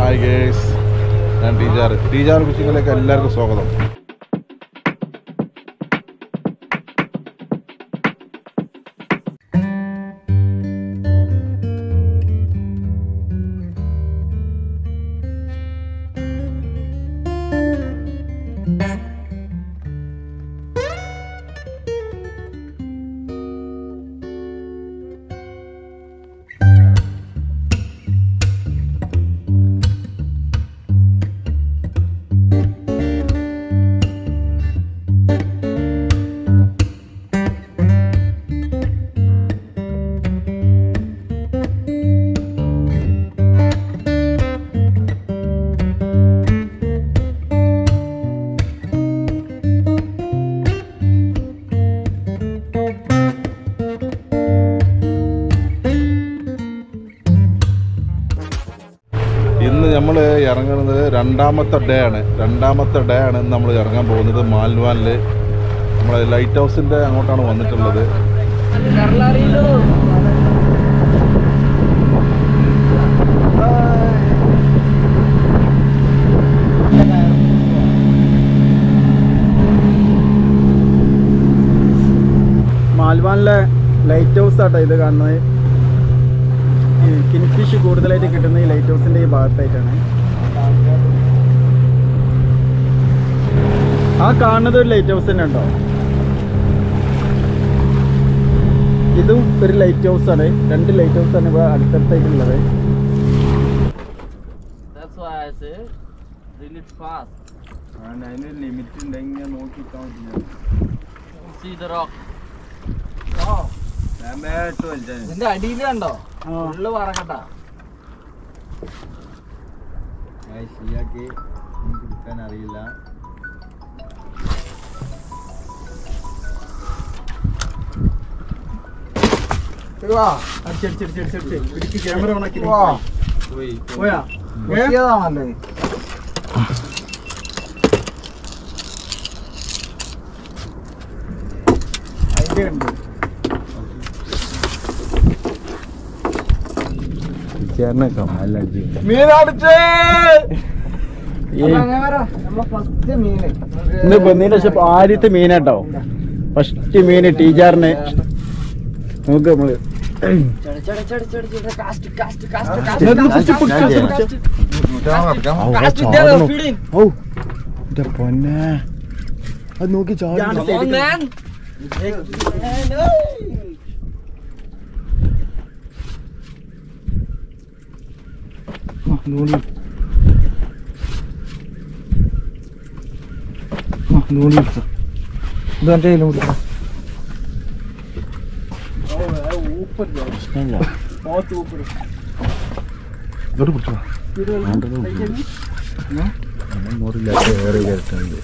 Hi guys ഞാൻ ടീജാർ ടീജാർ ഫിഷിങ്ങിലേക്ക് എല്ലാവർക്കും സ്വാഗതം ഇന്ന് നമ്മൾ ഇറങ്ങുന്നത് രണ്ടാമത്തെ ഡേ ആണ് രണ്ടാമത്തെ ഡേ ആണ് ഇന്ന് നമ്മൾ ഇറങ്ങാൻ പോകുന്നത് മാൽവാനിൽ നമ്മളെ ലൈറ്റ് ഹൗസിൻ്റെ അങ്ങോട്ടാണ് വന്നിട്ടുള്ളത് മാൽവാനിലെ ലൈറ്റ് ഹൗസ് ആട്ടോ ഇത് കാണുന്നത് ഈ കിൻഫിഷ് കൂടുതലായിട്ട് കിട്ടുന്നത് ഈ ലൈറ്റ് ഹൗസിന്റെ ഈ ഭാഗത്തായിട്ടാണ് ആ കാണുന്നത് ഒരു ലൈറ്റ് ഹൗസ് തന്നെ ഉണ്ടോ ഇതും ഒരു ലൈറ്റ് ഹൗസ് ആണ് രണ്ട് ലൈറ്റ് ഹൗസ് ആണ് ഇവിടെ അടുത്തടുത്തായിട്ടുള്ളത് That's why I say drill it fast. അതിന് ലിമിറ്റ് ഉണ്ടെങ്കിൽ നോക്കിക്കാൻ See the rock. ഇതിന്റെ അടിയിൽ കണ്ടോ ഫുള്ള് പറക്കട്ടാ എനിക്ക് എടുക്കാൻ അറിയില്ല ക്യാമറ ഓണാക്കി പോയാ അതിന്റെ ഉണ്ട് മീനടിച്ചേ ഇന്ന് വന്നതിന് ശേഷം ആദ്യത്തെ മീനാട്ടോ ഫസ്റ്റ് മീന് ടീച്ചറിന് നോക്ക് നമ്മള് ഔ, ഇന്റെ പൊന്നെ അത് നോക്കി ചാടി ആ, നൂല്. ആ, നൂല് പിടിച്ചോ. ഇത് എൻ്റെ കയ്യിലും പിടിക്കണം. പ്രശ്നമില്ല. ഇതോട് പിടിച്ചോ. വേണ്ടത് പിടിച്ചോ. ഒന്നും നൂറില്ലാത്ത വേറെ കയറ്റുന്നുണ്ട്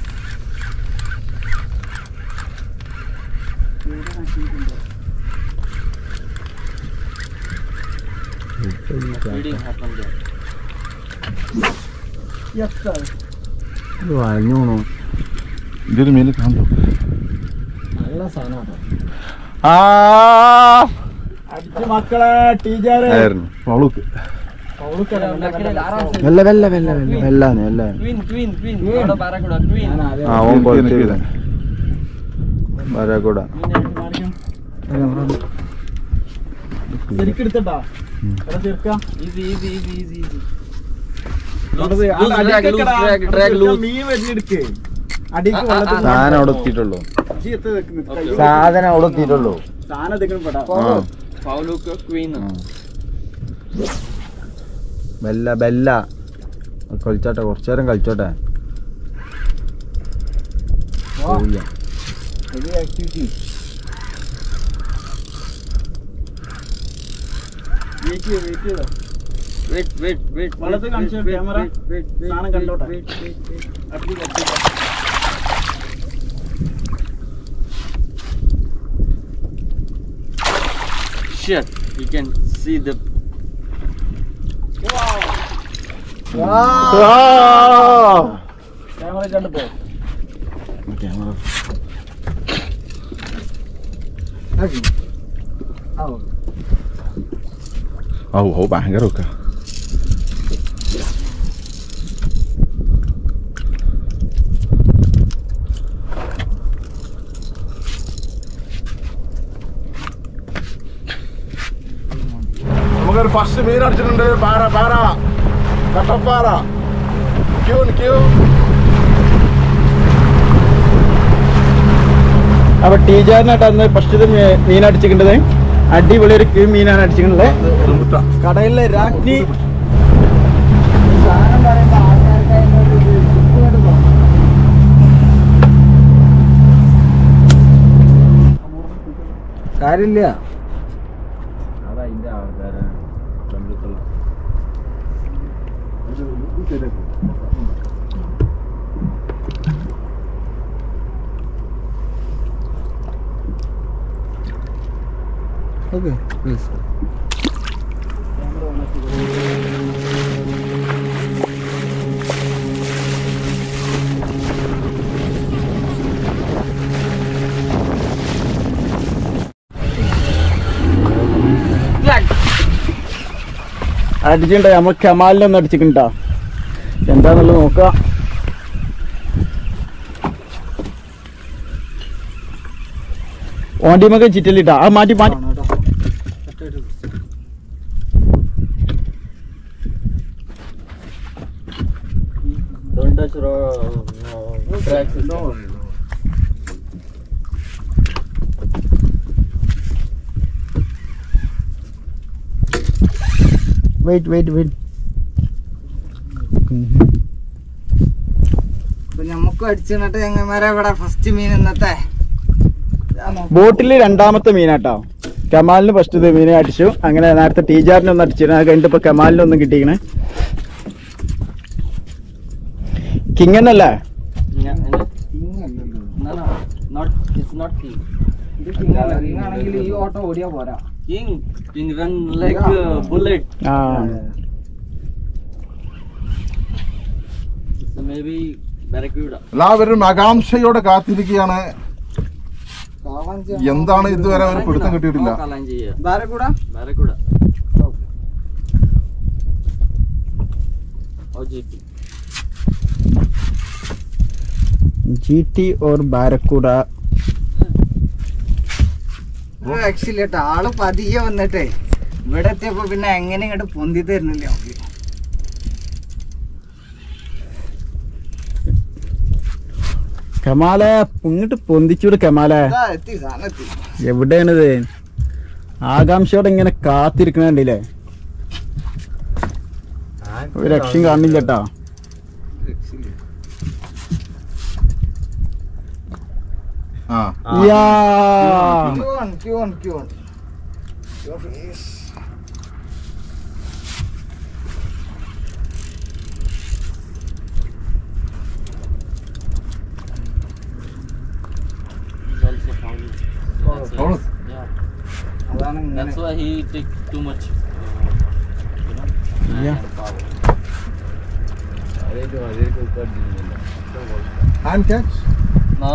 Feeding happened there. ഇത് വഴഞ്ഞു പോണു ഇതൊരു മീൻ കാണുന്നു നല്ല സാധനം ആ അടിച്ച് മക്കളെ ടീച്ചർ ആയിരുന്നു പൗളുക്ക് വെല്ല വെല്ല വെല്ല വെല്ല വെല്ലാന്ന് വെല്ലാന്ന് Queen, queen, queen. അവിടെ പറക്കൂടാ queen. ആ ഓൻ എനിക്ക് കൊടുത്തു ഇത്. വരാക്കൂട ശരിക്കെടുത്തട്ടാ ചെറുക്കാം Easy, easy, easy, easy, easy. Loose, Loose, loose drag, loose drag, drag loose. മീൻ വെച്ചെടുക്ക് അടിക്ക് ആ, ആ, ആ. സാധനം അവിടെ എത്തിയിട്ടുള്ളൂ Okay. സാധനം അവിടെ എത്തിയിട്ടുള്ളൂ സാധനം എത്തിക്കണം പെടാ Pauluka, queen. ബെല്ല ബെല്ല കളിച്ചോട്ടെ കുറച്ചു നേരം കളിച്ചോട്ടെ പോവില്ല. Wait, wait, wait. വലത് wait, കാണിച്ചോ, wait, wait, camera. wait, wait, wait, സാധനം wait, കണ്ടോട്ടെ. wait, wait, wait. അടി കളിച്ചോ. Shit, you can see the. Camera കണ്ടു പോ ക്യാമറ ഔ ഔ ഭയങ്കര ഒക്കെ ഫസ്റ്റ് മീൻ അടിച്ചിട്ടുണ്ട് പാറ പാറ കട്ടപ്പാറ ക്യൂൻ ക്യൂ അപ്പൊ ടീച്ചറിനായിട്ട് അന്ന് ഫസ്റ്റ് മീൻ അടിച്ചിട്ടുണ്ടത് അടിപൊളി ഒരു ക്യൂ മീനാണ് അടിച്ചിട്ടുള്ളത് കടയിലെ രാജ്ഞി സാധനം പറയുമ്പോ ആൾക്കാർക്ക് അതിനൊരു ഇത് ഇങ്ങോട്ട് പോ. കാര്യമില്ല അതതിന്റെ ആൾക്കാരാണ് ബന്ധുക്കൾ ഓക്കെ പ്ലീസ് അടിച്ചിട്ടുണ്ട് നമ്മൾ കമാലിനൊന്നും അടിച്ചിട്ടുണ്ടോ എന്താന്നുള്ളത് നോക്കാം ഓണ്ടിമൊക്കെ ചിറ്റലിട്ടാ ആ മാറ്റി മാറ്റി Don't touch raw, no, cracks. No. Wait wait wait ഇപ്പൊ ഞമ്മക്കും അടിച്ചിട്ട് ചങ്ങന്മാരെ ഇവിടെ ഫസ്റ്റ് മീൻ ഇന്നത്തെ ബോട്ടിൽ രണ്ടാമത്തെ മീനാട്ടോ കമാലിന് ഫസ്റ്റ് മീനെ അടിച്ചു അങ്ങനെ നേരത്തെ ടീജാറിനെ ഒന്ന് അടിച്ചിരുന്നു അത് കഴിഞ്ഞിട്ട് ഇപ്പൊ കമാലിനൊന്നും കിട്ടിക്കണേ കിങ്ങനല്ലേ ഇത് കിങ്ങല്ല കിങ്ങാണെങ്കിൽ ഈ ഓട്ടം ഓടിയാ പോരാ King, king run like a bullet. ആ So maybe barracuda. എല്ലാവരും ആകാംക്ഷയോടെ കാത്തിരിക്കുകയാണ് എന്താണ് ഇതുവരെ ഒരു പിടുത്തം കിട്ടിയിട്ടില്ല Kalanji, yeah. വേറെ കൂടാ Barracuda. Or GP. G T or barracuda actually കേട്ടോ ആള് പതിയെ വന്നിട്ടേ ഇവിടെ എത്തിയപ്പോ പിന്നെ എങ്ങനെ ഇങ്ങോട്ട് പൊന്തി തരുന്നില്ല നമുക്ക് കമാലെ ഇങ്ങോട്ട് പൊന്തിച്ചൂട് കമാലെ ഇതാ എത്തി സാധനം എത്തി എവിടെയാണിത് ആകാംക്ഷയോടെ ഇങ്ങനെ കാത്തിരിക്കണണ്ടില്ലേ ഒരു രക്ഷയും കാണില്ല കേട്ടോ ആ യാ queen queen queen Your face. He's also found. That's, Found? why- yeah. അതാണ് ഇങ്ങനെ That's why he take too much. Uh, you know. Yeah. manpower. Hand catch No.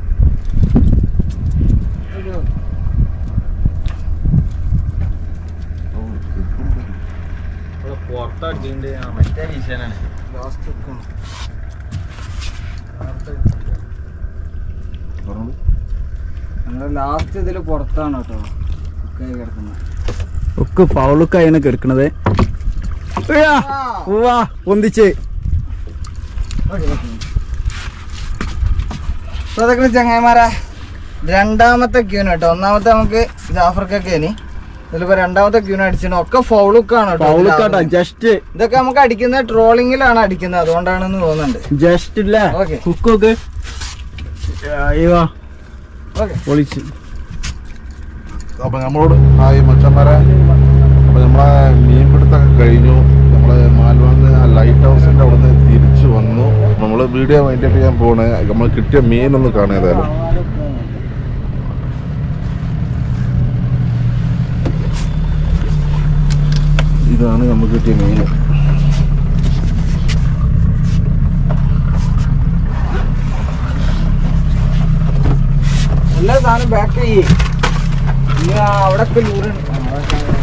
Last വെക്കണം ഞങ്ങൾ ലാസ്റ്റ് ഇതില് പുറത്താണ് കേട്ടോ കുക്കായി കിടക്കുന്നത് ഒക്കെ പൗളുക്കായാണ് കിടക്കണത് ഉയ്യാ, ഉവ്വാ, പൊന്തിച്ച് അപ്പൊ അതൊക്കെ ചങ്ങായിമാരെ രണ്ടാമത്തെ ക്യൂന് കേട്ടോ ഒന്നാമത്തെ നമുക്ക് ജാഫർക്കൊക്കെ ഇതിലിപ്പോ രണ്ടാമത്തെ ക്യൂന് അടിച്ചിട്ട് ഒക്കെ ഫൗളുക്കാണ് കേട്ടോ പൗളുക്കാട്ടാ ഇതിലാവുന്നത്. ജസ്റ്റ് ഇതൊക്കെ നമുക്ക് അടിക്കുന്നത് ട്രോളിങ്ങിലാണ് അടിക്കുന്നത് അതുകൊണ്ടാണെന്ന് തോന്നുന്നുണ്ട് ജസ്റ്റ് ഇല്ല Okay. കുക്കൊക്കെ അയ്യോ ഓക്കെ പൊളിച്ച് അപ്പൊ നമ്മളോട് ഹായ് മച്ചന്മാരെ അപ്പൊ നമ്മളെ മീൻപിടുത്തൊക്കെ കഴിഞ്ഞു നമ്മള് മാൽവാന്ന് ആ ലൈറ്റ് ഹൗസിന്റെ അവിടെ നിന്ന് തിരിച്ചു വന്നു നമ്മള് വീഡിയോ വൈൻഡപ്പ് ചെയ്യാൻ പോണ് നമ്മൾ കിട്ടിയ മീനൊന്ന് കാണാം ഏതായാലും ഇതാണ് നമുക്ക് കിട്ടിയ മീൻ എല്ലാ സാധനം ബാക്ക് ചെയ്യേ ഇനി അവിടെ ഒക്കെ ലൂറുണ്ട്